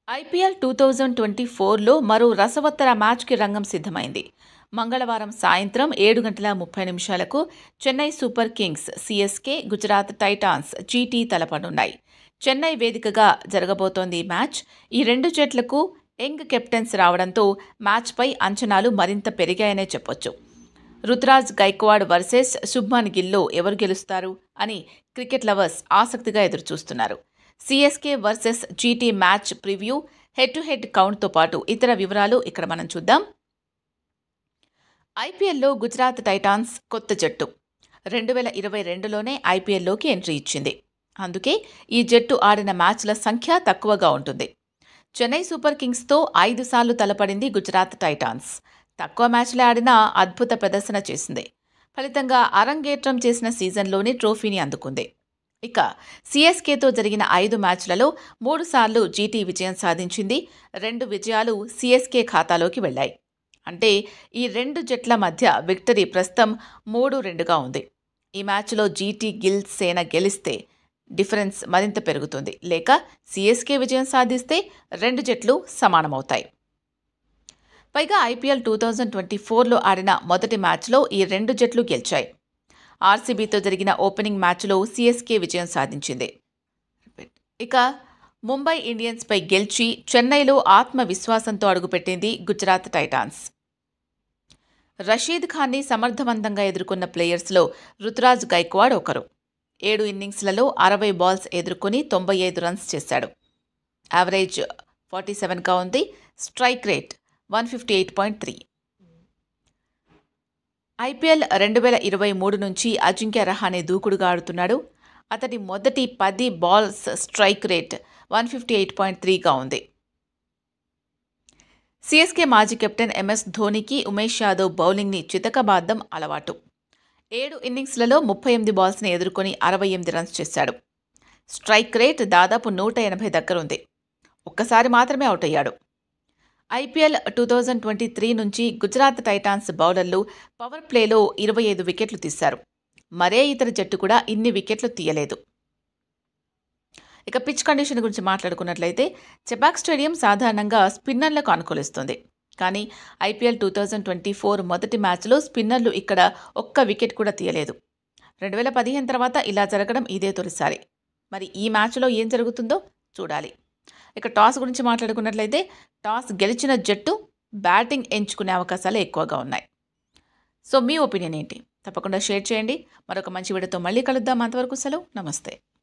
IPL two thousand twenty ఫోర్లో మరో రసవత్తర మ్యాచ్కి రంగం సిద్ధమైంది మంగళవారం సాయంత్రం ఏడు గంటల ముప్పై నిమిషాలకు Chennai super kings CSK Gujarat titans GT తలపనున్నాయి చెన్నై వేదికగా జరగబోతోంది ఈ మ్యాచ్ ఈ రెండు జట్లకు యంగ్ కెప్టెన్స్ రావడంతో మ్యాచ్పై అంచనాలు మరింత పెరిగాయనే చెప్పొచ్చు రుతురాజ్ గైక్వాడ్ వర్సెస్ శుభ్మన్ గిల్లో ఎవరు గెలుస్తారు అని క్రికెట్ లవర్స్ ఆసక్తిగా ఎదురుచూస్తున్నారు CSK versus GT match preview head to head కౌంట్తో పాటు ఇతర వివరాలు ఇక్కడ మనం చూద్దాం ఐపీఎల్లో గుజరాత్ టైటాన్స్ కొత్త జట్టు రెండు వేల ఇరవై రెండులోనే ఐపీఎల్లోకి ఎంట్రీ ఇచ్చింది అందుకే ఈ జట్టు ఆడిన మ్యాచ్ల సంఖ్య తక్కువగా ఉంటుంది చెన్నై సూపర్ కింగ్స్తో ఐదు సార్లు తలపడింది గుజరాత్ టైటాన్స్ తక్కువ మ్యాచ్లే ఆడినా అద్భుత ప్రదర్శన చేసింది ఫలితంగా అరంగేట్రం చేసిన సీజన్లోనే ట్రోఫీని అందుకుంది ఇక సిఎస్కేతో జరిగిన ఐదు మ్యాచ్లలో మూడు సార్లు జీటీ విజయం సాధించింది రెండు విజయాలు సిఎస్కే ఖాతాలోకి వెళ్లాయి అంటే ఈ రెండు జట్ల మధ్య విక్టరీ ప్రస్తుతం మూడు రెండుగా ఉంది ఈ మ్యాచ్లో జీటీ గిల్ సేన గెలిస్తే డిఫరెన్స్ మరింత పెరుగుతుంది లేక సిఎస్కే విజయం సాధిస్తే రెండు జట్లు సమానమవుతాయి పైగా ఐపీఎల్ టూ థౌజండ్ ట్వంటీ ఫోర్లో ఆడిన మొదటి మ్యాచ్లో ఈ రెండు జట్లు గెలిచాయి ఆర్సీబీతో జరిగిన ఓపెనింగ్ మ్యాచ్లో సిఎస్కే విజయం సాధించింది ఇక ముంబై ఇండియన్స్పై గెలిచి చెన్నైలో ఆత్మవిశ్వాసంతో అడుగుపెట్టింది గుజరాత్ టైటాన్స్ రషీద్ ఖాన్ని సమర్థవంతంగా ఎదుర్కొన్న ప్లేయర్స్లో రుతురాజ్ గైక్వాడ్ ఒకరు ఏడు ఇన్నింగ్స్లలో అరవై బాల్స్ ఎదుర్కొని తొంభై ఐదు రన్స్ చేశాడు యావరేజ్ ఫార్టీ సెవెన్గా ఉంది strike rate one fifty eight point three IPL రెండు వేల ఇరవై మూడు నుంచి అజింక్య రహానే దూకుడుగా ఆడుతున్నాడు అతడి మొదటి పది balls strike rate one fifty eight point త్రీగా ఉంది సిఎస్కే మాజీ కెప్టెన్ ఎంఎస్ ధోనికి ఉమేష్ యాదవ్ బౌలింగ్ని చితకబాద్దం అలవాటు ఏడు ఇన్నింగ్స్లలో ముప్పై ఎనిమిది బాల్స్ని ఎదుర్కొని అరవై ఎనిమిది రన్స్ చేశాడు స్ట్రైక్ రేట్ దాదాపు నూట ఎనభై దగ్గరుంది ఒక్కసారి మాత్రమే అవుట్ అయ్యాడు IPL two thousand twenty three నుంచి గుజరాత్ టైటాన్స్ బౌలర్లు పవర్ ప్లేలో ఇరవై ఐదు వికెట్లు తీశారు మరే ఇతర జట్టు కూడా ఇన్ని వికెట్లు తీయలేదు ఇక పిచ్ కండిషన్ గురించి మాట్లాడుకున్నట్లయితే చెబాక్ స్టేడియం సాధారణంగా స్పిన్నర్లకు అనుకూలిస్తుంది కానీ IPL two thousand twenty four మొదటి మ్యాచ్లో స్పిన్నర్లు ఇక్కడ ఒక్క వికెట్ కూడా తీయలేదు రెండు వేల పదిహేను తర్వాత ఇలా జరగడం ఇదే తొలిసారి మరి ఈ మ్యాచ్లో ఏం జరుగుతుందో చూడాలి ఇక టాస్ గురించి మాట్లాడుకున్నట్లయితే టాస్ గెలిచిన జట్టు బ్యాటింగ్ ఎంచుకునే అవకాశాలు ఎక్కువగా ఉన్నాయి సో మీ ఒపీనియన్ ఏంటి తప్పకుండా షేర్ చేయండి మరొక మంచి వీడియోతో మళ్ళీ కలుద్దాం అంతవరకు సెలవు నమస్తే